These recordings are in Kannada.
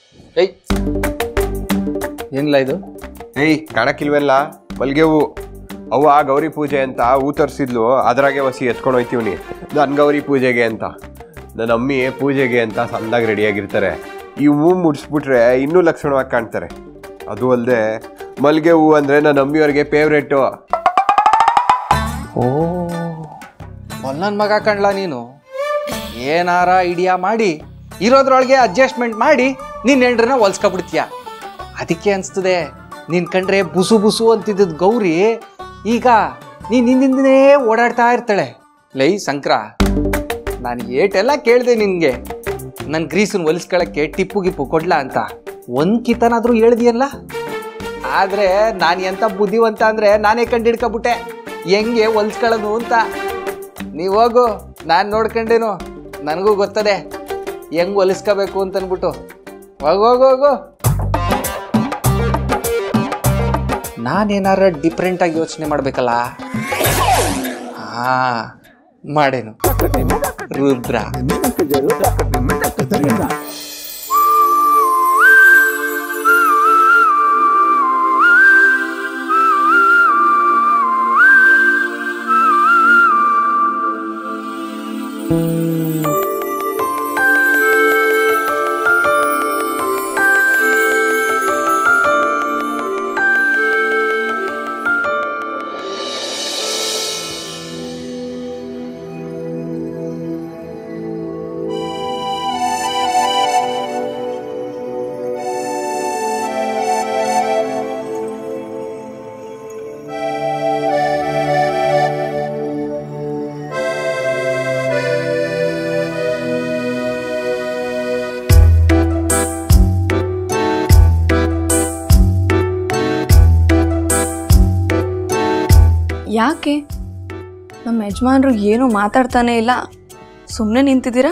ಏಯ್ ಏನಿಲ್ಲ ಇದು ಏಯ್ ಕಾಣಕ್ಕಿಲ್ವೆಲ್ಲ ಮಲ್ಗೆ ಹೂ ಅವ್ವ ಗೌರಿ ಪೂಜೆ ಅಂತ ಹೂ ತರಿಸಿದ್ಲು ಅದ್ರಾಗೆ ಹೊಸಿ ಎತ್ಕೊಂಡು ಹೋಯ್ತೀವ್ನಿ ನನ್ನ ಗೌರಿ ಪೂಜೆಗೆ ಅಂತ ನನ್ನ ಅಮ್ಮಿ ಪೂಜೆಗೆ ಅಂತ ಸಣ್ಣದಾಗಿ ರೆಡಿಯಾಗಿರ್ತಾರೆ ಈ ಹೂ ಮುಡಿಸ್ಬಿಟ್ರೆ ಇನ್ನೂ ಲಕ್ಷಣವಾಗಿ ಕಾಣ್ತಾರೆ ಅದು ಅಲ್ಲದೆ ಮಲ್ಗೆ ಹೂ ಅಂದರೆ ನನ್ನ ಅಮ್ಮಿಯವ್ರಿಗೆ ಫೇವ್ರೇಟು ಓ ನನ್ನ ಮಗ ಕಣ್ಲ ನೀನು ಏನಾರ ಐಡಿಯಾ ಮಾಡಿ ಇರೋದ್ರೊಳಗೆ ಅಡ್ಜಸ್ಟ್ಮೆಂಟ್ ಮಾಡಿ ನಿನ್ನ ಹೆಂಡ್ರನ್ನ ಹೊಲ್ಸ್ಕೊಬಿಡ್ತೀಯ ಅದಕ್ಕೆ ಅನ್ಸ್ತದೆ ನಿನ್ ಕಂಡ್ರೆ ಬುಸು ಬುಸು ಅಂತಿದ್ದದ್ ಗೌರಿ ಈಗ ನೀನ್ ಹಿಂದಿಂದನೇ ಓಡಾಡ್ತಾ ಇರ್ತಾಳೆ ಲೈ ಸಂಕ್ರ ನಾನು ಏಟೆಲ್ಲ ಕೇಳಿದೆ ನಿನ್ಗೆ ನನ್ನ ಗ್ರೀಸನ್ ಹೊಲಿಸ್ಕೊಳಕ್ಕೆ ಟಿಪ್ಪು ಗಿಪ್ಪು ಕೊಡ್ಲಾ ಅಂತ ಒಂದ್ ಕಿತನಾದ್ರೂ ಹೇಳ್ದಿಯಲ್ಲ ಆದ್ರೆ ನಾನು ಎಂತ ಬುದ್ಧಿವಂತ ಅಂದ್ರೆ ನಾನೇ ಕಂಡಿಡ್ಕೊಬಿಟ್ಟೆ ಹೆಂಗೆ ಹೊಲ್ಸ್ಕೊಳ್ಳೋದು ಅಂತ ನೀವು ಹೋಗು ನಾನು ನೋಡ್ಕೊಂಡೇನು ನನಗೂ ಗೊತ್ತದೆ ಹೆಂಗ್ ಹೊಲಿಸ್ಕೋಬೇಕು ಅಂತ ಅನ್ಬಿಟ್ಟು ಹೋಗು ಹೋಗು ಹೋಗು ನಾನೇನಾರ ಡಿಫ್ರೆಂಟಾಗಿ ಯೋಚನೆ ಮಾಡ್ಬೇಕಲ್ಲ ಹಾ ಮಾಡೇನು ರುದ್ರ ಯಾಕೆ ನಮ್ಮ ಯಜಮಾನ್ರು ಏನು ಮಾತಾಡ್ತಾನೆ ಇಲ್ಲ ಸುಮ್ಮನೆ ನಿಂತಿದ್ದೀರಾ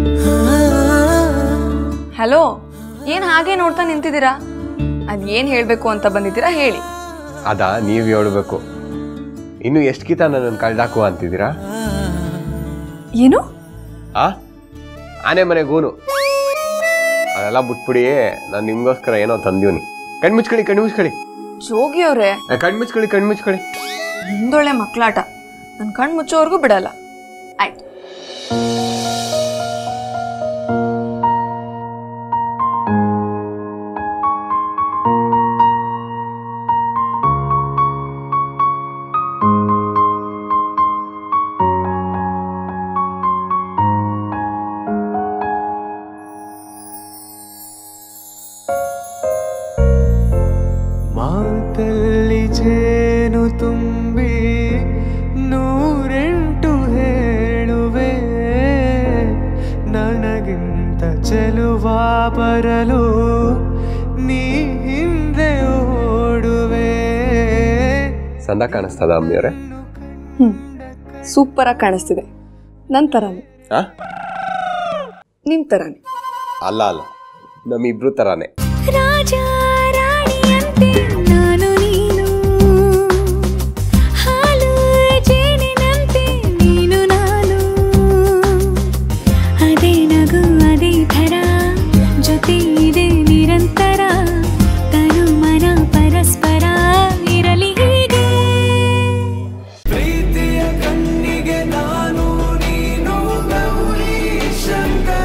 ಹಲೋ ಏನು ಹಾಗೆ ನೋಡ್ತಾ ನಿಂತಿದ್ದೀರಾ ಅದು ಏನು ಹೇಳಬೇಕು ಅಂತ ಬಂದಿದ್ದೀರಾ ಹೇಳಿ ಅದ ನೀವು ಹೇಳ್ಬೇಕು ಇನ್ನು ಎಷ್ಟು ಕಿತ ನನ್ನನ್ನು ಕಳ್ದಾಕು ಅಂತಿದ್ದೀರಾ ಏನು ಆ ಆನೆ ಮನೆಗೂನು ಅದೆಲ್ಲ ಬಿಟ್ಬಿಡಿ ನಾನು ನಿಮ್ಗೋಸ್ಕರ ಏನೋ ತಂದೀವ್ನಿ ಕಣ್ಮುಚ್ಕೊಳ್ಳಿ ಕಣ್ಮುಚ್ಕೊಳ್ಳಿ ಜೋಗಿ ಅವರೇ ಏ, ಕಣ್ಮುಚ್ಕೊಳ್ಳಿ ಕಣ್ಮುಚ್ಕೊಳ್ಳಿ ನಿಮ್ದೊಳ್ಳೆ ಮಕ್ಕಳಾಟ ನನ್ನ ಕಣ್ಣು ಮುಚ್ಚೋವರೆಗೂ ಬಿಡಲ್ಲ ಆಯ್ತು ಮಾತಲ್ಲಿ ಜೇನು ತುಂಬಿ ನೂರೆಂಟು ಹೇಳುವೆ ನನಗಿಂತ ಚೆಲುವ ಬರಲು ನೀ ಹಿಂದೆ ಓಡುವೆ ಸಂದ ಕಾಣಿಸ್ತದ ಅಮ್ಮಿಯವರೇ ಹ್ಞೂ ಸೂಪರಾಗಿ ಕಾಣಿಸ್ತಿದೆ ನನ್ನ ಥರನೇ ಆ ನಿಮ್ಮ ಥರನೇ ಅಲ್ಲ ಅಲ್ಲ ನಮ್ಮಿಬ್ರು ಥರಾನೇ ರಾಜ ರಾಣಿಯಂತೆ ನಾನು ನೀನು ಹಾಲು ಜೇನಿನಂತೆ ನೀನು ನಾನು ಅದೇ ನಗು ಅದೇ ಥರ ಜೊತೆ ಇದೆ ನಿರಂತರ ತನು ಮನ ಪರಸ್ಪರ ಇರಲಿ ಹೀಗೆ ಪ್ರೀತಿಯ ಕಣ್ಣಿಗೆ ನಾನು ನೀನು ಗೌರಿ ಶಂಕರ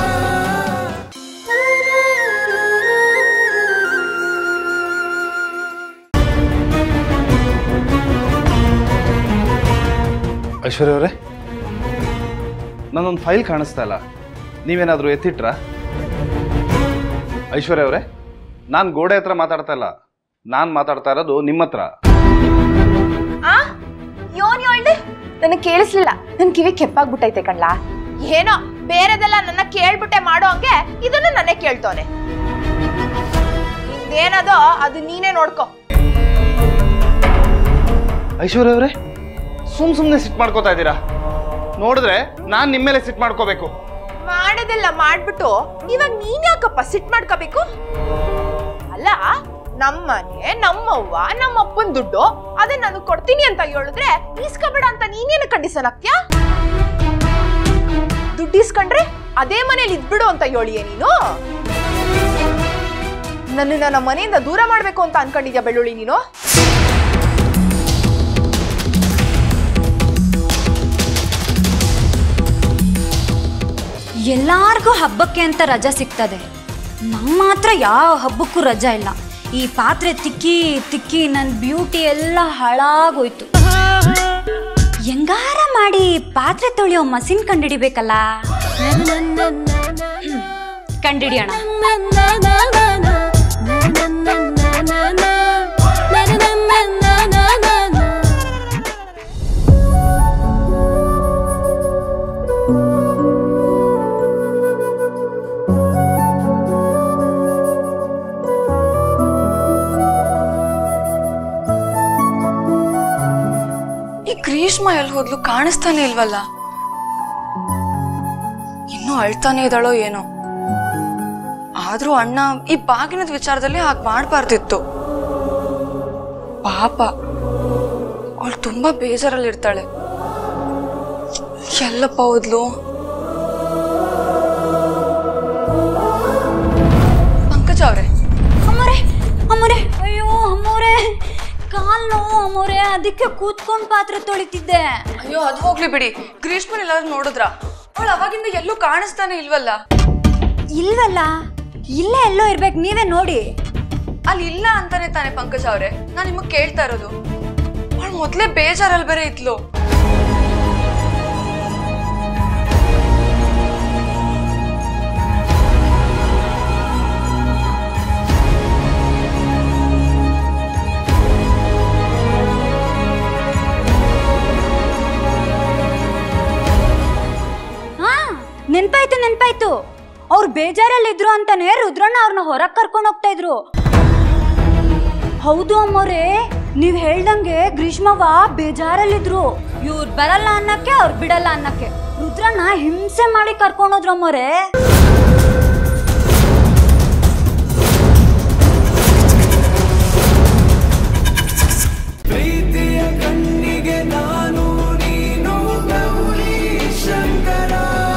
ಐಶ್ವರ್ಯ ಅವರೇ ನನ್ನೊಂದು ಫೈಲ್ ಕಾಣಿಸ್ತಾ ಇಲ್ಲ ನೀವೇನಾದರೂ ಎತ್ತಿಟ್ರಾ ಐಶ್ವರ್ಯ ಅವರೇ ನಾನು ಗೋಡೆ ಹತ್ರ ಮಾತಾಡ್ತಾ ಇಲ್ಲ ನಾನು ಮಾತಾಡ್ತಾ ಇರೋದು ನಿಮ್ಮ ಹತ್ರ ಆ ಯೋನ್ ಹೇಳ್ದೆ ನನಗೆ ಕೇಳಿಸ್ಲಿಲ್ಲ ನನ್ ಕಿವಿ ಕೆಪ್ಪಾಗ್ಬಿಟ್ಟೈತೆ ಕಣ್ಲಾ ಏನೋ ಬೇರೆದೆಲ್ಲ ನನ್ನ ಕೇಳ್ಬಿಟ್ಟೆ ಮಾಡೋ ಹಂಗೆ ಇದನ್ನು ನನ್ನೇ ಕೇಳ್ತವನೆ ನಿಂದೇನದೋ ಅದು ನೀನೇ ನೋಡ್ಕೊ ಐಶ್ವರ್ಯ ಅವರೇ ಸುಮ್ ಸುಮ್ಮನೆ ಸಿಟ್ ಮಾಡ್ಕೋತಾ ಇದ್ದೀರಾ ನೋಡಿದ್ರೆ ನಾನು ನಿಮ್ಮ ಮೇಲೆ ಸಿಟ್ ಮಾಡ್ಕೋಬೇಕು ಮಾಡೋದೆಲ್ಲ ಮಾಡ್ಬಿಟ್ಟು ಇವಾಗ ನೀನ್ ಯಾಕಪ್ಪ ಸಿಟ್ ಮಾಡ್ಕೋಬೇಕು ಅಲ್ಲ ನಮ್ಮನೆ ನಮ್ಮವ್ವ ನಮ್ಮಪ್ಪನ್ ದುಡ್ಡು ಅದನ್ನ ನಾನು ಕೊಡ್ತೀನಿ ಅಂತ ಹೇಳಿದ್ರೆ ಈಸ್ಕೊಬೇಡ ಅಂತ ನೀನೇನು ಕಂಡೀಷನ್ ಹಾಕ್ತ್ಯಾ ದುಡ್ಡು ಇಸ್ಕೊಂಡ್ರೆ ಅದೇ ಮನೇಲಿ ಇದ್ಬಿಡು ಅಂತ ಹೇಳಿಯೇ ನೀನು ನನ್ನನ್ನ ನಮ್ಮ ಮನೆಯಿಂದ ದೂರ ಮಾಡ್ಬೇಕು ಅಂತ ಅನ್ಕೊಂಡಿದ್ಯಾ ಬೆಳ್ಳುಳ್ಳಿ ನೀನು ಎಲ್ಲಾರ್ಗೂ ಹಬ್ಬಕ್ಕೆ ಅಂತ ರಜಾ ಸಿಗ್ತದೆ ನಮ್ಮ ಮಾತ್ರ ಯಾವ ಹಬ್ಬಕ್ಕೂ ರಜಾ ಇಲ್ಲ ಈ ಪಾತ್ರೆ ತಿಕ್ಕಿ ತಿಕ್ಕಿ ನನ್ನ ಬ್ಯೂಟಿ ಎಲ್ಲ ಹಾಳಾಗೋಯ್ತು ಹೆಂಗಾರ ಮಾಡಿ ಪಾತ್ರೆ ತೊಳೆಯೋ ಮಸಿನ್ ಕಂಡಿಡಿಬೇಕಲ್ಲ ಕಂಡಿಡಿಯೋಣ ಈ ಗ್ರೀಷ್ಮ ಎಲ್ಲಿ ಹೋದ್ಲು ಕಾಣಿಸ್ತಾನೆ ಇಲ್ವಲ್ಲ ಇನ್ನೂ ಅಳ್ತಾನೆ ಇದ್ದಾಳೋ ಏನೋ ಆದ್ರೂ ಅಣ್ಣ ಈ ಬಾಗಿನದ ವಿಚಾರದಲ್ಲಿ ಹಾಗೆ ಮಾಡಬಾರ್ದಿತ್ತು ಪಾಪ ಅವಳು ತುಂಬಾ ಬೇಜಾರಲ್ಲಿ ಇರ್ತಾಳೆ ಎಲ್ಲಪ್ಪ ಹೋದ್ಲು ಪಂಕಜ ಅವ್ರೆ ಅಮ್ಮರೇ ಅಮ್ಮರೇ ಅಯ್ಯೋ ಅಮ್ಮೋರೆ ಕಾಲ್ ನೋವು ಅಮ್ಮೋರೆ ಅದಕ್ಕೆ ಕೂತ್ಕೊಂಡ್ ಪಾತ್ರೆ ತೊಳಿತಿದ್ದೆ ಅಯ್ಯೋ ಅದು ಹೋಗ್ಲಿ ಬಿಡಿ ಗ್ರೀಷ್ಮನ್ ಎಲ್ಲಾರು ನೋಡಿದ್ರ ಅವಳು ಅವಾಗಿಂದ ಎಲ್ಲೂ ಕಾಣಿಸ್ತಾನೆ ಇಲ್ವಲ್ಲ ಇಲ್ವಲ್ಲ ಇಲ್ಲೇ ಎಲ್ಲೋ ಇರ್ಬೇಕು ನೀವೇ ನೋಡಿ ಅಲ್ಲಿ ಇಲ್ಲ ಅಂತಾನೆ ತಾನೆ ಪಂಕಜ ಅವ್ರೆ ನಾನ್ ನಿಮಗ್ ಕೇಳ್ತಾ ಇರೋದು ಅವಳು ಮೊದ್ಲೇ ಬೇಜಾರಲ್ಲಿ ಬೇರೆ ಇದ್ಲು ಹಾ ನೆನ್ಪಾಯ್ತು ನೆನ್ಪಾಯ್ತು ಅವ್ರು ಬೇಜಾರಲ್ಲಿದ್ರು ಅಂತಾನೆ ರುದ್ರಣ್ಣ ಅವ್ರನ್ನ ಹೊರಗ್ ಕರ್ಕೊಂಡು ಹೋಗ್ತಾ ಇದ್ರು ಹೌದು ಅಮ್ಮೋರೆ ನೀವ್ ಹೇಳ್ದಂಗೆ ಗ್ರೀಷ್ಮವ್ವ ಬೇಜಾರಲ್ಲಿದ್ರು ಇವ್ರು ಬರಲ್ಲ ಅನ್ನಕ್ಕೆ ಅವ್ರು ಬಿಡಲ್ಲ ಅನ್ನಕ್ಕೆ ರುದ್ರಣ್ಣ ಹಿಂಸೆ ಮಾಡಿ ಕರ್ಕೊಂಡೋದ್ರು ಅಮ್ಮೋರೆ ಪ್ರೀತಿಯ ಕಣ್ಣಿಗೆ ನಾನು ನೀನು ಗೌರಿ ಶಂಕರ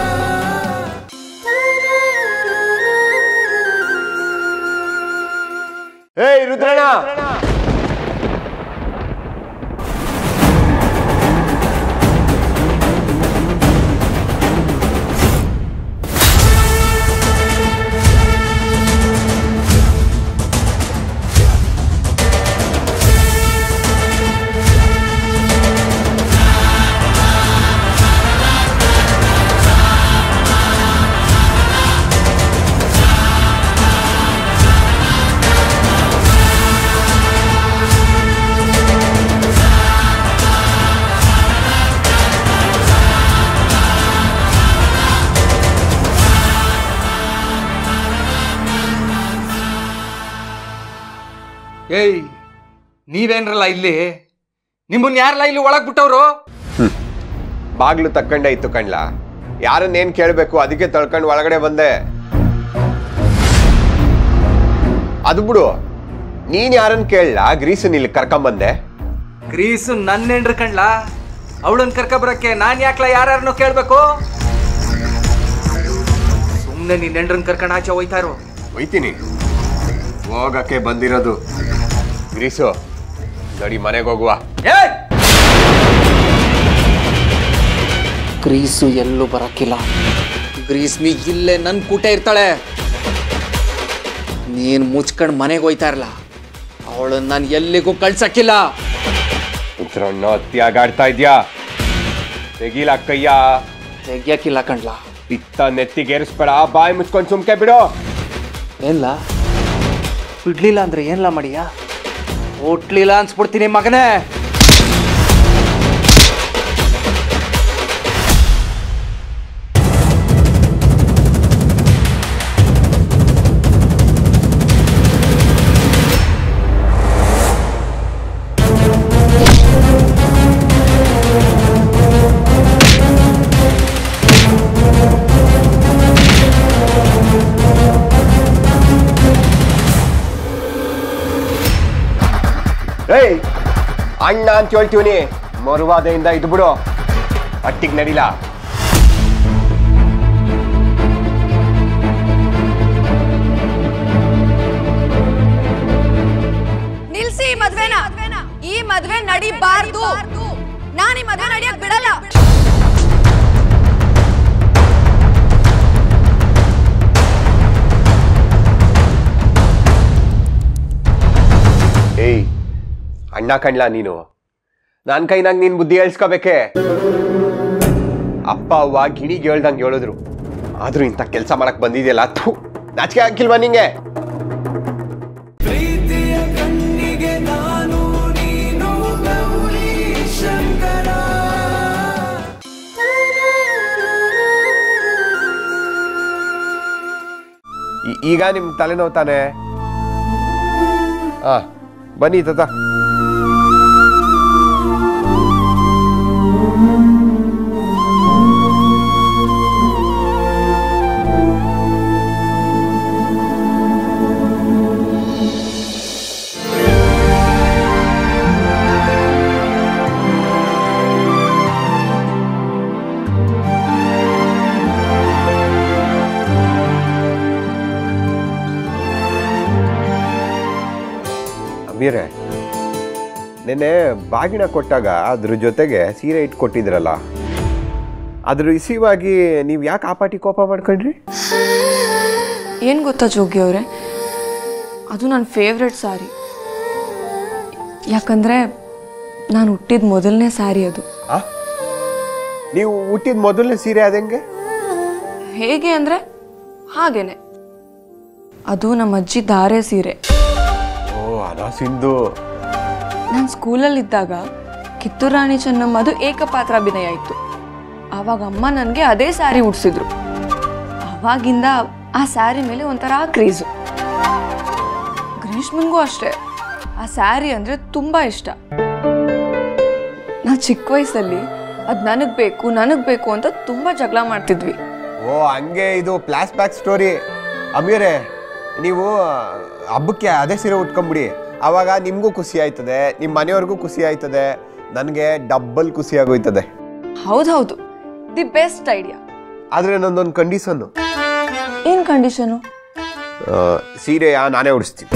ಏಯ್ ರುದ್ರಣ್ಣ ಏಯ್ ನೀವೇನ್ರಲ್ಲ ಇಲ್ಲಿ ನಿಮ್ಮನ್ನ ಯಾರಲ್ಲ ಇಲ್ಲಿ ಒಳಗ್ ಬಿಟ್ಟವ್ರು ಬಾಗ್ಲು ತಕ್ಕಂಡೆ ಇತ್ತು ಕಣ್ಲ ಯಾರನ್ನೇನ್ ಕೇಳ್ಬೇಕು ಅದಕ್ಕೆ ತಳ್ಕೊಂಡು ಒಳಗಡೆ ಬಂದೆ ಅದು ಬಿಡು ನೀನ್ ಯಾರನ್ನ ಕೇಳಲ್ಲ ಗ್ರೀಸನ್ ಇಲ್ಲಿ ಕರ್ಕೊಂಬಂದೆ ಗ್ರೀಸು ನನ್ನ ಹೆಂಡ್ರು ಕಣ್ಲಾ ಅವಳನ್ನ ಕರ್ಕೊಬರಕ್ಕೆ ನಾನ್ ಯಾಕ್ಲ ಯಾರನ್ನು ಕೇಳ್ಬೇಕು ಸುಮ್ಮನೆ ನಿನ್ನ ಹೆಂಡ್ರನ್ ಕರ್ಕೊಂಡು ಆಚೆ ಹೋಯ್ತಾ ಇರು ಒಯ್ತೀನಿ ಹೋಗಕ್ಕೆ ಬಂದಿರೋದು ಗ್ರೀಸು ನಡಿ ಮನೆಗೆ ಹೋಗುವ ಏಯ್! ಗ್ರೀಸು ಎಲ್ಲೂ ಬರಕ್ಕಿಲ್ಲ ಗ್ರೀಸ್ಮಿ ಇಲ್ಲೇ ನನ್ ಕೂಟ ಇರ್ತಾಳೆ ನೀನ್ ಮುಚ್ಕೊಂಡ್ ಮನೆಗೆ ಹೋಯ್ತಾ ಇರಲ್ಲ ಅವಳನ್ನ ನಾನು ಎಲ್ಲಿಗೂ ಕಳ್ಸಕ್ಕಿಲ್ಲ ಉತ್ತರಣ್ಣ ಅತ್ಯಾಗಾಡ್ತಾ ಇದ್ಯಾ ತೆಗೀಲ ಕಯ್ಯ ತೆಗ್ಯಕ್ಕಿಲ್ಲ ಕಣ್ಲಾ ಇತ್ತ ನೆತ್ತಿಗೇರಿಸ್ಬೇಡ ಬಾಯಿ ಮುಚ್ಕೊಂಡು ಸುಮ್ಕೆ ಬಿಡು ಏನ್ಲ ಬಿಡ್ಲಿಲ್ಲ ಅಂದ್ರೆ ಏನ್ಲ ಮಾಡಿಯ ಒಟ್ಲಿಲ್ಲ ಅನ್ಸ್ಬಿಡ್ತೀನಿ ಮಗನೇ ಏಯ್ ಅಣ್ಣ ಅಂತ ಹೇಳ್ತೀವನಿ ಮರುವಾದೆಯಿಂದ ಇದು ಬಿಡು ಅಟ್ಟಿಗೆ ನಡಿಲ ನಡಿಬಾರ್ದು ನಾನು ಈ ಮದುವೆ ನಡೆಯಕ್ ಬಿಡಲ್ಲ ಏಯ್ ಅಣ್ಣ ಕಣ್ಲಾ ನೀನು ನನ್ನ ಕೈನಾಗ ನೀನು ಬುದ್ಧಿ ಹೇಳ್ಸ್ಕೋಬೇಕೆ ಅಪ್ಪ ಅವ್ವ ಗಿಣಿಗೆ ಹೇಳ್ದಂಗೆ ಹೇಳಿದ್ರು ಆದ್ರೂ ಇಂಥ ಕೆಲಸ ಮಾಡಕ್ ಬಂದಿದೆಯಲ್ಲ ಥೂ ನಾಚಿಕೆ ಹಾಕಿಲ್ವಾ ನಿಂಗೆ ಪ್ರೀತಿಯ ಕಣ್ಣಿಗೆ ನಾನು ನೀನು ಗೌರಿ ಶಂಕರ ಈ- ಈಗ ನಿಮ್ ತಲೆನೋವು ತಾನೆ ಆ ಬನ್ನಿ ತಾತ ಅಮೀರೆ ನೆನ್ನೆ ಬಾಗಿಣ ಕೊಟ್ಟಾಗ ಅದ್ರ ಜೊತೆಗೆ ಸೀರೆ ಇಟ್ಕೊಟ್ಟಿದ್ರಲ್ಲ ಅದ್ರ ರಿಸೀವ್ ಆಗಿ ನೀವು ಯಾಕೆ ಆ ಪಾಟಿ ಕೋಪ ಮಾಡ್ಕೊಂಡ್ರಿ ಏನು ಗೊತ್ತಾ ಜೋಗಿ ಅವರೇ ಅದು ನನ್ನ ಫೇವ್ರೆಟ್ ಸಾರಿ ಯಾಕಂದರೆ ನಾನು ಹುಟ್ಟಿದ ಮೊದಲನೇ ಸ್ಯಾರಿ ಅದು ಆ ನೀವು ಹುಟ್ಟಿದ ಮೊದಲನೇ ಸೀರೆ ಅದಂಗೆ ಹೇಗೆ ಅಂದರೆ ಹಾಗೇನೆ ಅದು ನಮ್ಮ ಅಜ್ಜಿ ಧಾರೆ ಸೀರೆ ಓ ಅನಾ ಸಿಂಧು ನಾನು ಸ್ಕೂಲಲ್ಲಿದ್ದಾಗ ಕಿತ್ತೂರು ರಾಣಿ ಚೆನ್ನಮ್ಮದು ಏಕಪಾತ್ರಾಭಿನಯ ಇತ್ತು ಆವಾಗ ಅಮ್ಮ ನನಗೆ ಅದೇ ಸ್ಯಾರಿ ಉಡ್ಸಿದ್ರು ಆವಾಗಿಂದ ಆ ಸ್ಯಾರಿ ಮೇಲೆ ಒಂಥರ ಕ್ರೇಜು ಗ್ರೀಷ್ಮನ್ಗೂ ಅಷ್ಟೇ ಆ ಸ್ಯಾರಿ ಅಂದರೆ ತುಂಬ ಇಷ್ಟ ನಾ ಚಿಕ್ಕ ವಯಸ್ಸಲ್ಲಿ ಅದು ನನಗೆ ಬೇಕು ನನಗೆ ಬೇಕು ಅಂತ ತುಂಬ ಜಗಳ ಮಾಡ್ತಿದ್ವಿ ಓ ಹಂಗೆ ಇದು ಫ್ಲಾಶ್ ಬ್ಯಾಕ್ ಸ್ಟೋರಿ ಅಮೀರೆ ನೀವು ಹಬ್ಬಕ್ಕೆ ಅದೇ ಸೀರೆ ಉಟ್ಕೊಂಬಿಡಿ ಆವಾಗ ನಿಮಗೂ ಖುಷಿ ಆಯ್ತದೆ ನಿಮ್ಮ ಮನೆಯವ್ರಿಗೂ ಖುಷಿ ಆಯ್ತದೆ ನನಗೆ ಡಬ್ಬಲ್ ಖುಷಿ ಆಗೋಯ್ತದೆ ಹೌದೌದು ದಿ ಬೆಸ್ಟ್ ಐಡಿಯಾ ಆದರೆ ನನ್ನೊಂದು ಕಂಡೀಷನ್ನು ಏನು ಕಂಡೀಷನು ಸೀರೆಯ ನಾನೇ ಉಡಿಸ್ತೀನಿ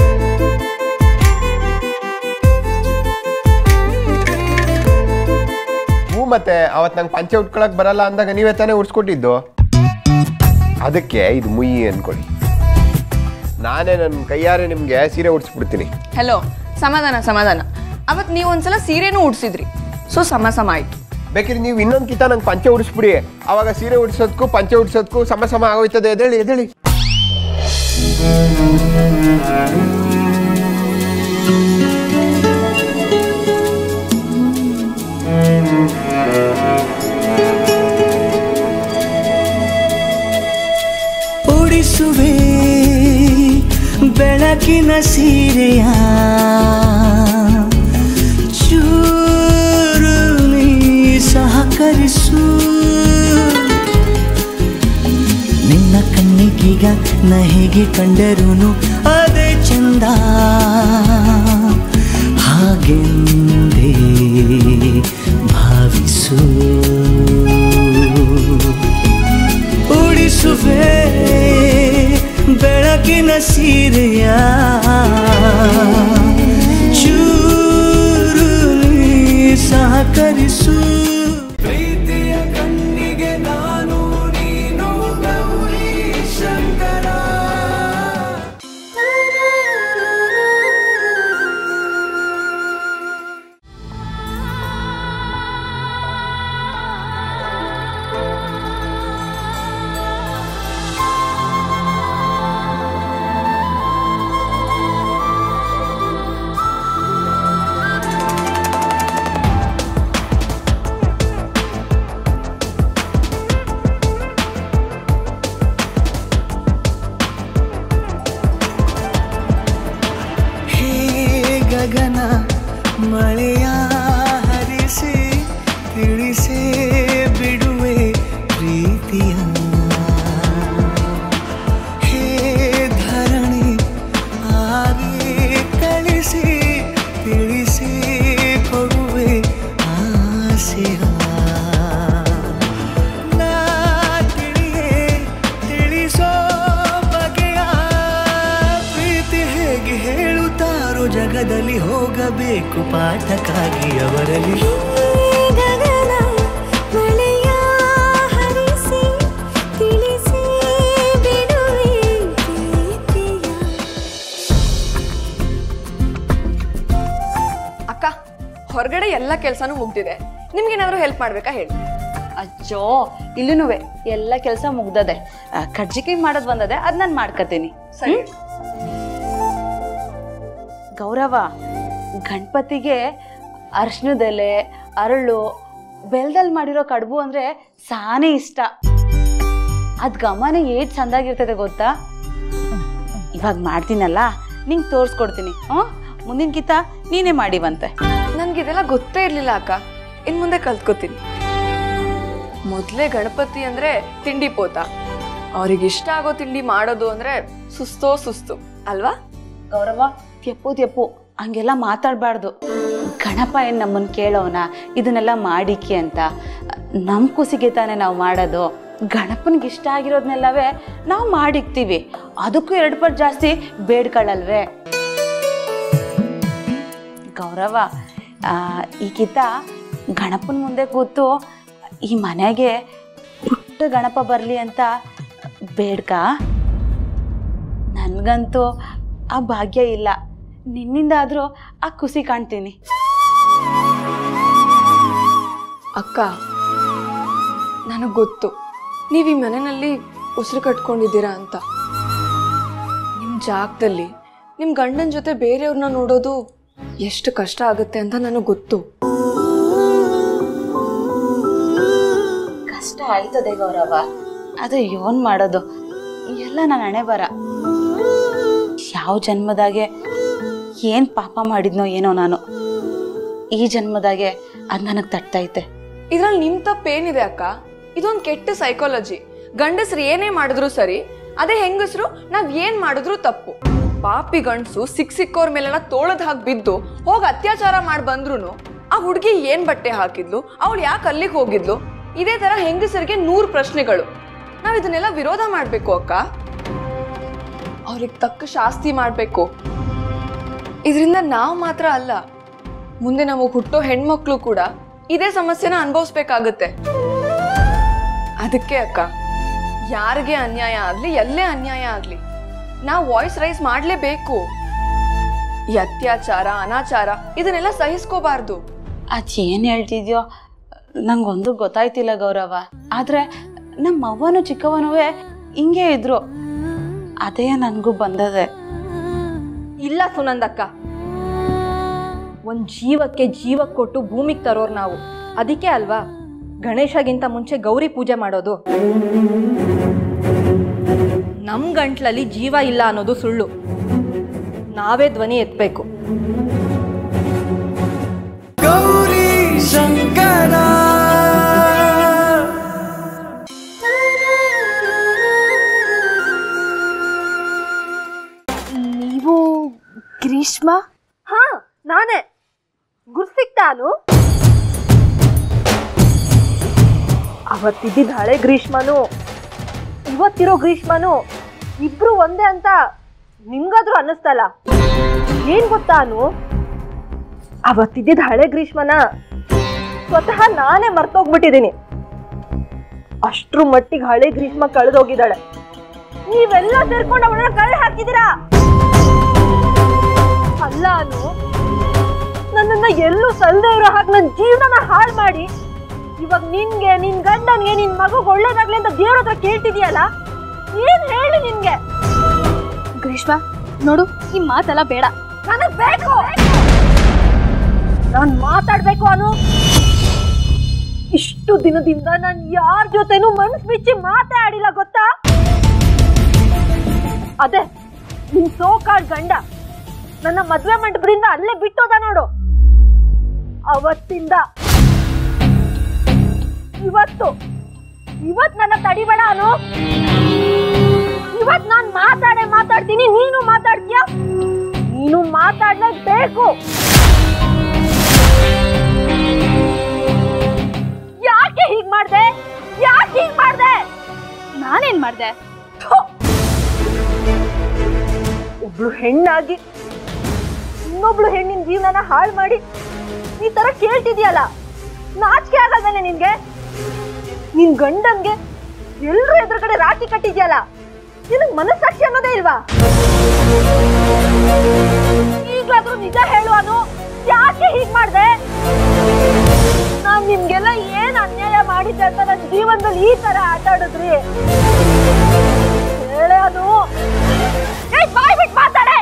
ಹ್ಞೂ ಮತ್ತೆ ಅವತ್ತು ನಂಗೆ ಪಂಚೆ ಉಟ್ಕೊಳಕ್ ಬರಲ್ಲ ಅಂದಾಗ ನೀವೇ ತಾನೇ ಉಡ್ಸ್ಕೊಟ್ಟಿದ್ದು ಅದಕ್ಕೆ ಇದು ಮುಯ್ಯಿ ಅನ್ಕೊಳ್ಳಿ ನಾನೇ ನನ್ನ ಕೈಯಾರೆ ನಿಮಗೆ ಸೀರೆ ಉಡ್ಸ್ಬಿಡ್ತೀನಿ ಹೆಲೋ ಸಮಾಧಾನ ಸಮಾಧಾನ ಅವತ್ತು ನೀವು ಒಂದ್ಸಲ ಸೀರೆನೂ ಉಡ್ಸಿದ್ರಿ ಸೊ ಸಮ ಸಮ ಆಯ್ತು ಬೇಕಿದ್ರೆ ನೀವು ಇನ್ನೊಂದು ಕಿತ ನಂಗೆ ಪಂಚೆ ಉಡಿಸ್ಬಿಡಿ ಅವಾಗ ಸೀರೆ ಉಡ್ಸೋದಕ್ಕೂ ಪಂಚೆ ಉಡ್ಸೋದಕ್ಕೂ ಸಮ ಸಮ ಆಗೋಯ್ತದೆ ಎದೇಳಿ ಎದೇಳಿ ಉಡಿಸುವೆ ಬೆಳಕಿನ ಸೀರೆಯ ಚೂರು ನೀ ಸಹಕರಿಸು ನಿನ್ನ ಕಣ್ಣಿಗೀಗ ನ ಹೇಗೆ ಕಂಡರೂನು ಅದೇ ಚಂದ ಹಾಗೆಂದೇ ಭಾವಿಸು ಉಡಿಸುವೆ ಬೆಳಕಿನ ಸೀರೆಯ ಚೂರು ನೀ ಸಹಕರಿಸು ಪ್ರೀತಿಯ ಕಣ್ಣಿಗೆ ನಾನು ನೀನು ಗೌರಿ ಶಂಕರ ಹೇ ಗಗನ ಮಳೆಯ ಹರಿಸಿ ತಿಳಿಸೇ ಬಿಡುವೆ ಪ್ರೀತಿಯ ಹೇ ಧರಣಿ ಆಗಿ ಕಳಿಸಿ ತಿಳಿಸಿ ಕೊಡುವೆ ಆಸೆಯ ನಾ ತಿಳಿಯೇ ತಿಳಿಸೋ ಬಗೆಯ ಪ್ರೀತಿ ಹೇಗೆ ಹೇಳುತ್ತಾರೋ ಜಗದಲ್ಲಿ ಹೋಗಬೇಕು ಪಾಠಕ್ಕಾಗಿ ಅವರಲ್ಲಿ ಗಗನ ಮಳೆಯ ಹರಿಸಿ ತಿಳಿಸಿ ಬಿಡುವೆ ಪ್ರೀತಿಯ ಅಕ್ಕ ಹೊರಗಡೆ ಎಲ್ಲ ಕೆಲಸನೂ ಮುಗ್ದಿದೆ ನಿಮ್ಗೇನಾದ್ರೂ ಹೆಲ್ಪ್ ಮಾಡ್ಬೇಕಾ ಹೇಳಿ ಅಜ್ಜೋ ಇಲ್ಲೂ ಎಲ್ಲ ಕೆಲಸ ಮುಗ್ದದೆ ಆ, ಕಡ್ಜಿಕಾಯಿ ಮಾಡೋದು ಬಂದದೆ ಅದ್ ನಾನು ಮಾಡ್ಕತೀನಿ ಸರಿ ಗೌರವ ಗಣಪತಿಗೆ ಅರ್ಶಿಣದೆಲೆ ಅರಳು ಬೆಲ್ದಲ್ಲಿ ಮಾಡಿರೋ ಕಡುಬು ಅಂದ್ರೆ ಸಾನೇ ಇಷ್ಟ ಅದ್ ಗಮನ ಏಟ್ ಚಂದಾಗಿರ್ತದೆ ಗೊತ್ತಾ ಇವಾಗ ಮಾಡ್ತೀನಲ್ಲ ನಿಂಗೆ ತೋರಿಸ್ಕೊಡ್ತೀನಿ ಹ್ಞೂ ಮುಂದಿನ ಕಿತ್ತ ನೀನೇ ಮಾಡಿವಂತೆ ನನ್ಗಿದೆಲ್ಲ ಗೊತ್ತೇ ಇರ್ಲಿಲ್ಲ ಅಕ್ಕ ಇನ್ ಮುಂದೆ ಕಲ್ತ್ಕೋತೀನಿ ಮೊದ್ಲೇ ಗಣಪತಿ ಅಂದ್ರೆ ತಿಂಡಿ ಪೋತ ಅವ್ರಿಗೆ ಇಷ್ಟ ಆಗೋ ತಿಂಡಿ ಮಾಡೋದು ಅಂದ್ರೆ ಸುಸ್ತೋ ಸುಸ್ತು ಅಲ್ವಾ ಗೌರವ ತೆಪ್ಪು ತೆಪ್ಪು ಹಂಗೆಲ್ಲ ಮಾತಾಡಬಾರ್ದು ಗಣಪ ಏನು ನಮ್ಮನ್ನು ಕೇಳೋನ ಇದನ್ನೆಲ್ಲ ಮಾಡಿಕೆ ಅಂತ ನಮ್ಮ ಖುಷಿಗೆ ತಾನೇ ನಾವು ಮಾಡೋದು ಗಣಪನಿಗೆ ಇಷ್ಟ ಆಗಿರೋದನ್ನೆಲ್ಲವೇ ನಾವು ಮಾಡಿಕ್ತೀವಿ ಅದಕ್ಕೂ ಎರಡು ಪಟ್ಟು ಜಾಸ್ತಿ ಬೇಡ್ಕೊಳ್ಳಲ್ವೇ ಗೌರವ ಆ, ಈಗಿತ ಗಣಪನ ಮುಂದೆ ಕೂತು ಈ ಮನೆಗೆ ಪುಟ್ಟ ಗಣಪ ಬರಲಿ ಅಂತ ಬೇಡ್ಕ ನನಗಂತೂ ಆ ಭಾಗ್ಯ ಇಲ್ಲ ನಿನ್ನಿಂದ ಆದರೂ ಆ ಖುಷಿ ಕಾಣ್ತೀನಿ ಅಕ್ಕ ನನಗೆ ಗೊತ್ತು ನೀವು ಈ ಮನೆಯಲ್ಲಿ ಉಸಿರು ಕಟ್ಕೊಂಡಿದ್ದೀರಾ ಅಂತ ನಿಮ್ಮ ಜಾಗದಲ್ಲಿ ನಿಮ್ಮ ಗಂಡನ ಜೊತೆ ಬೇರೆಯವ್ರನ್ನ ನೋಡೋದು ಎಷ್ಟು ಕಷ್ಟ ಆಗುತ್ತೆ ಅಂತ ನನಗೆ ಗೊತ್ತು ಕಷ್ಟ ಆಯ್ತದೆ ಗೌರವ ಅದು ಯೋನ್ ಮಾಡೋದು ಎಲ್ಲ ನನ್ನ ಹಣೆ ಬರ ಯಾವ ಜನ್ಮದಾಗೆ ಏನು ಪಾಪ ಮಾಡಿದ್ನೋ ಏನೋ ನಾನು ಈ ಜನ್ಮದಾಗೆ ಅದು ನನಗೆ ತಟ್ಟೈತೆ ಇದ್ರಲ್ಲಿ ನಿಮ್ ತಪ್ಪೇನಿದೆ ಅಕ್ಕ ಇದೊಂದು ಕೆಟ್ಟ ಸೈಕಾಲಜಿ ಗಂಡಸ್ರು ಏನೇ ಮಾಡಿದ್ರು ಸರಿ ಅದೇ ಹೆಂಗಸ್ರು ನಾವ್ ಏನ್ ಮಾಡಿದ್ರು ತಪ್ಪು ಪಾಪಿ ಗಂಡಸು ಸಿಕ್ ಸಿಕ್ಕೋರ್ ಮೇಲೆಲ್ಲ ತೋಳದ್ ಹಾಕಿ ಬಿದ್ದು ಹೋಗಿ ಅತ್ಯಾಚಾರ ಮಾಡಿ ಬಂದ್ರು ಆ ಹುಡುಗಿ ಏನ್ ಬಟ್ಟೆ ಹಾಕಿದ್ಲು ಅವಳು ಯಾಕೆ ಅಲ್ಲಿಗೆ ಹೋಗಿದ್ಲು ಇದೇ ತರ ಹೆಂಗಸರಿಗೆ ನೂರು ಪ್ರಶ್ನೆಗಳು ನಾವ್ ಇದನ್ನೆಲ್ಲ ವಿರೋಧ ಮಾಡ್ಬೇಕು ಅಕ್ಕ ಅವ್ರಿಗೆ ತಕ್ಕ ಶಾಸ್ತಿ ಮಾಡ್ಬೇಕು ಇದರಿಂದ ನಾವು ಮಾತ್ರ ಅಲ್ಲ ಮುಂದೆ ನಮಗೆ ಹುಟ್ಟೋ ಹೆಣ್ಮಕ್ಳು ಕೂಡ ಇದೇ ಸಮಸ್ಯೆನ ಅನುಭವಿಸ್ಬೇಕಾಗತ್ತೆ ಅದಕ್ಕೆ ಅಕ್ಕ ಯಾರಿಗೆ ಅನ್ಯಾಯ ಆಗ್ಲಿ ಎಲ್ಲೇ ಅನ್ಯಾಯ ಆಗ್ಲಿ ನಾವು ವಾಯ್ಸ್ ರೈಸ್ ಮಾಡ್ಲೇಬೇಕು ಈ ಅತ್ಯಾಚಾರ ಅನಾಚಾರ ಇದನ್ನೆಲ್ಲ ಸಹಿಸ್ಕೋಬಾರ್ದು ಅದೇನು ಹೇಳ್ತಿದ್ಯೋ ನಂಗೊಂದು ಗೊತ್ತಾಯ್ತಿಲ್ಲ ಗೌರವ ಆದರೆ ನಮ್ಮ ಅವ್ವನು ಚಿಕ್ಕವನೂ ಹಿಂಗೆ ಇದ್ರು ಅದೇ ನನಗೂ ಬಂದದೆ ಇಲ್ಲ ಸುನಂದಕ್ಕ ಒಂದು ಜೀವಕ್ಕೆ ಜೀವ ಕೊಟ್ಟು ಭೂಮಿಗೆ ತರೋರು ನಾವು ಅದಕ್ಕೆ ಅಲ್ವಾ ಗಣೇಶಗಿಂತ ಮುಂಚೆ ಗೌರಿ ಪೂಜೆ ಮಾಡೋದು ನಮ್ಮ ಗಂಟ್ಲಲ್ಲಿ ಜೀವ ಇಲ್ಲ ಅನ್ನೋದು ಸುಳ್ಳು ನಾವೇ ಧ್ವನಿ ಎತ್ತಬೇಕು ಗೌರಿ ಶಂಕರ ನೀವು ಗ್ರೀಷ್ಮ ಹಾ ನಾನೇ ಗುರ್ಸಿಕ್ತಾನು ಅವತ್ತಿದ್ದಿದ್ದ ಹಳೆ ಗ್ರೀಷ್ಮನು ಇವತ್ತಿರೋ ಗ್ರೀಷ್ಮನು ಇಬ್ರು ಒಂದೇ ಅಂತ ನಿಮ್ಗಾದ್ರೂ ಅನ್ನಿಸ್ತಲ್ಲ ಏನ್ ಗೊತ್ತಾನು ಅವತ್ತಿದ್ದಿದ್ದ ಹಳೆ ಗ್ರೀಷ್ಮನ ಸ್ವತಃ ನಾನೇ ಮರ್ತೋಗ್ಬಿಟ್ಟಿದ್ದೀನಿ ಅಷ್ಟ್ರ ಮಟ್ಟಿಗೆ ಹಳೆ ಗ್ರೀಷ್ಮ ಕಳೆದೋಗಿದ್ದಾಳೆ ನೀವೆಲ್ಲ ಸೇರ್ಕೊಂಡು ಅವಳನ್ನ ಕಳ್ಳಿ ಹಾಕಿದ್ದೀರಾ ಅಲ್ಲ ಅನು ನನ್ನನ್ನ ಎಲ್ಲೂ ಸಲ್ದೇ ಇರೋ ಹಾಗೆ ನನ್ನ ಜೀವನನ ಹಾಳು ಮಾಡಿ ಇವಾಗ ನಿನ್ಗೆ ನಿನ್ ಗಂಡನ್ಗೆ ನಿನ್ ಮಗುಗ್ ಒಳ್ಳೇದಾಗ್ಲಿ ಅಂತ ದೇವ್ರ ಹತ್ರ ಕೇಳ್ತಿದ್ಯಲ್ಲ ಏನ್ ಹೇಳಿ ನಿನ್ಗೆ ಗ್ರೀಷ್ಮ ನೋಡು ಈ ಮಾತೆಲ್ಲ ಬೇಡ ನನಗ್ ಬೇಕು ನಾನ್ ಮಾತಾಡ್ಬೇಕು ಅನು ಇಷ್ಟು ದಿನದಿಂದ ನಾನ್ ಯಾರ ಜೊತೆನೂ ಮನ್ಸ್ ಬಿಚ್ಚಿ ಮಾತಾಡಿಲ್ಲ ಗೊತ್ತಾ ಅದೇ ನಿನ್ ಸೋಕಾಳ್ ಗಂಡ ನನ್ನ ಮದ್ವೆ ಮಂಟಪದಿಂದ ಅಲ್ಲೇ ಬಿಟ್ಟೋದ ನೋಡು ಅವತ್ತಿಂದ ಇವತ್ತು ಇವತ್ ನನ್ನ ತಡಿಬೇಡ ಅನು ಇವತ್ ನಾನ್ ಮಾತಾಡೇ ಮಾತಾಡ್ತೀನಿ ನೀನು ಮಾತಾಡ್ತೀಯ ನೀನು ಮಾತಾಡ್ಲೇಬೇಕು ಯಾಕೆ ಹೀಗ್ ಮಾಡ್ದೆ ಯಾಕೆ ಹೀಗ್ ಮಾಡ್ದೆ ನಾನೇನ್ ಮಾಡ್ದೆ ಥು! ಒಬ್ಳು ಹೆಣ್ಣಾಗಿ ಇನ್ನೊಬ್ಳು ಹೆಣ್ಣಿನ ಜೀವನನ ಹಾಳು ಮಾಡಿ ಈ ತರ ಕೇಳ್ತಿದ್ಯಲ್ಲ ನಾಚಿಕೆ ಆಗಲ್ವೇನೆ ನಿನ್ಗೆ ನಿನ್ ಗಂಡನ್ಗೆ ಎಲ್ರು ಎದುರುಗಡೆ ರಾಖಿ ಕಟ್ಟಿದ್ಯಲ್ಲ ನಿನಗ್ ಮನಸ್ಸಾಕ್ಷಿ ಅನ್ನೋದೇ ಇಲ್ವಾ ಈಗ್ಲಾದ್ರೂ ನಿಜ ಹೇಳುವನು ಯಾಕೆ ಹೀಗ್ ಮಾಡ್ದೆ ನಾನ್ ನಿಮ್ಗೆಲ್ಲ ಏನ್ ಅನ್ಯಾಯ ಮಾಡಿದ್ದೆ ಅಂತ ನನ್ನ ಜೀವನದಲ್ಲಿ ಈ ತರ ಆಟ ಆಡಿದ್ರಿ ಹೇಳೇ ಅದು ಏಯ್, ಬಾಯ್ ಬಿಟ್ ಮಾತಾಡೆ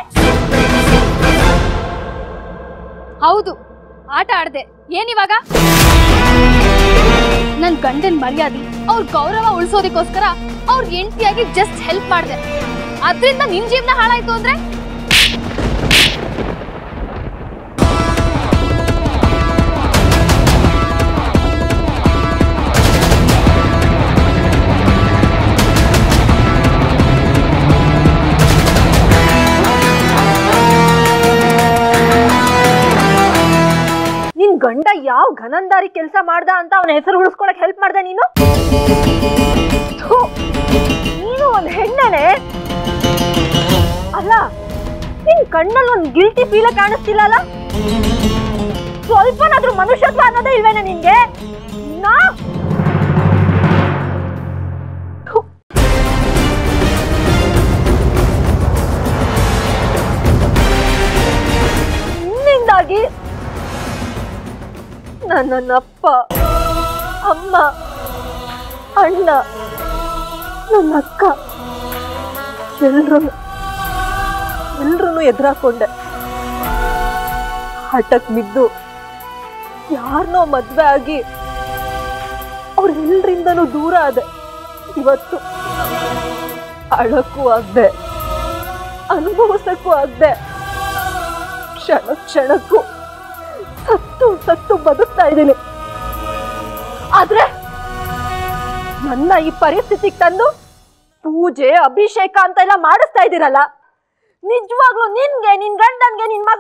ಹೌದು ಆಟ ಆಡ್ದೆ ಏನಿವಾಗ ನನ್ ಗಂಡನ್ ಮರ್ಯಾದೆ ಅವ್ರ ಗೌರವ ಉಳಿಸೋದಕ್ಕೋಸ್ಕರ ಅವ್ರ ಹೆಂಡತಿಯಾಗಿ ಜಸ್ಟ್ ಹೆಲ್ಪ್ ಮಾಡ್ದೆ ಅದ್ರಿಂದ ನಿನ್ ಜೀವನ ಹಾಳಾಯ್ತು ಅಂದ್ರೆ ನಿನ್ ಗಂಡ ಯಾವ ಘನಂದಾರಿ ಕೆಲಸ ಮಾಡ್ದ ಅಂತ ಅವನ ಹೆಸರು ಉಳಿಸ್ಕೊಳಕ್ ಹೆಲ್ಪ್ ಮಾಡ್ದೆ ನೀನು ಥು, ನೀನು ಒಂದ್ ಹೆಣ್ಣನೆ ಅಲ್ಲ ನಿನ್ ಕಣ್ಣಲ್ಲಿ ಒಂದ್ ಗಿಲ್ಟಿ ಫೀಲ ಕಾಣಿಸ್ತಿಲ್ಲಲ್ಲ ಸ್ವಲ್ಪನಾದ್ರೂ ಮನುಷ್ಯತ್ವ ಅನ್ನೋದೇ ಇಲ್ವೇನ ನಿನ್ಗೆ ನಾ ಥು. ನಿನ್ನಿಂದಾಗಿ ನನ್ನಪ್ಪ ಅಮ್ಮ ಅಣ್ಣ ನನ್ನ ಅಕ್ಕ ಎಲ್ರು ಎಲ್ರೂ ಎದುರಾಕೊಂಡೆ ಹಠಕ್ ಬಿದ್ದು ಯಾರನ್ನೋ ಮದ್ವೆ ಆಗಿ ಅವ್ರೆಲ್ರಿಂದನೂ ದೂರ ಆದೆ ಇವತ್ತು ಅಳಕ್ಕೂ ಆಗ್ದೆ ಅನುಭವಿಸಕ್ಕೂ ಆಗ್ದೆ ಕ್ಷಣ ಕ್ಷಣಕ್ಕೂ ಸತ್ತು ಸತ್ತು ಬದುಕ್ತಾ ಇದ್ದೀನಿ ಆದ್ರೆ ನನ್ನ ಈ ಪರಿಸ್ಥಿತಿಗೆ ತಂದು ಪೂಜೆ ಅಭಿಷೇಕ ಅಂತ ಎಲ್ಲ ಮಾಡಿಸ್ತಾ ಇದ್ದೀರಲ್ಲ ನಿಜವಾಗ್ಲೂ ನಿನ್ಗೆ ನಿನ್ ಗಂಡನ್ಗೆ ನಿನ್